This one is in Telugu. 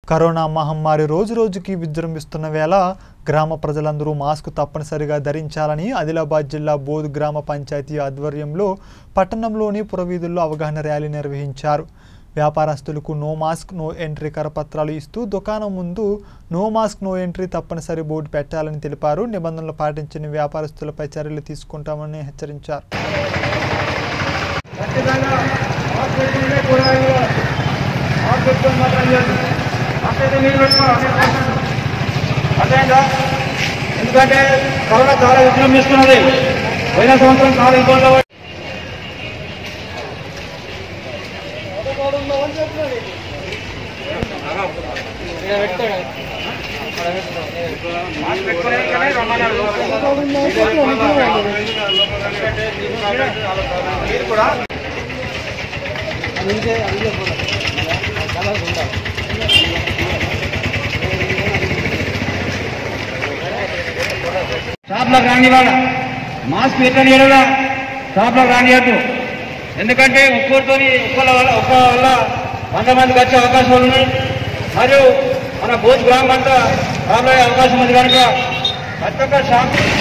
కరోనా మహమ్మారి రోజు రోజుకి విజృంభిస్తున్న వేళ గ్రామ ప్రజలందరూ మాస్క్ తప్పనిసరిగా ధరించాలని ఆదిలాబాద్ జిల్లా బోధ్ గ్రామ పంచాయతీ ఆధ్వర్యంలో పట్టణంలోని పురవీధుల్లో అవగాహన ర్యాలీ నిర్వహించారు వ్యాపారస్తులకు నో మాస్క్ నో ఎంట్రీ కరపత్రాలు ఇస్తూ దుకాణం ముందు నో మాస్క్ నో ఎంట్రీ తప్పనిసరి బోర్డు పెట్టాలని తెలిపారు నిబంధనలు పాటించని వ్యాపారస్తులపై చర్యలు తీసుకుంటామని హెచ్చరించారు ఖచ్చితంగా మాస్క్ పెట్టుకుంటే కూరగాయలు మాస్క్ పెట్టుకొని మాత్రం చేయాలి మాస్క్ అయితే నీళ్ళు పెట్టుకోవాలి అర్థమైందా ఎందుకంటే కరోనా చాలా విజృంభిస్తున్నది పోయిన సంవత్సరం చాలా ఇబ్బందులు పడి- మాస్క్ పెట్టుకునే కానీ రమ్మన్నారు. మీరు కూడా షాప్లోకి రానివాడ మాస్క్ ఎక్కని ఎడగా షాప్లోకి రానియద్దు ఎందుకంటే ఒక్కొక్కరితో ఒక్కల వల్ల ఒక్క వల్ల వంద మందికి వచ్చే అవకాశాలు ఉన్నాయి మరియు మన భోజ్ గ్రామం అంతా రాబోయే అవకాశం ఉంది కనుక ప్రతి ఒక్క షాప్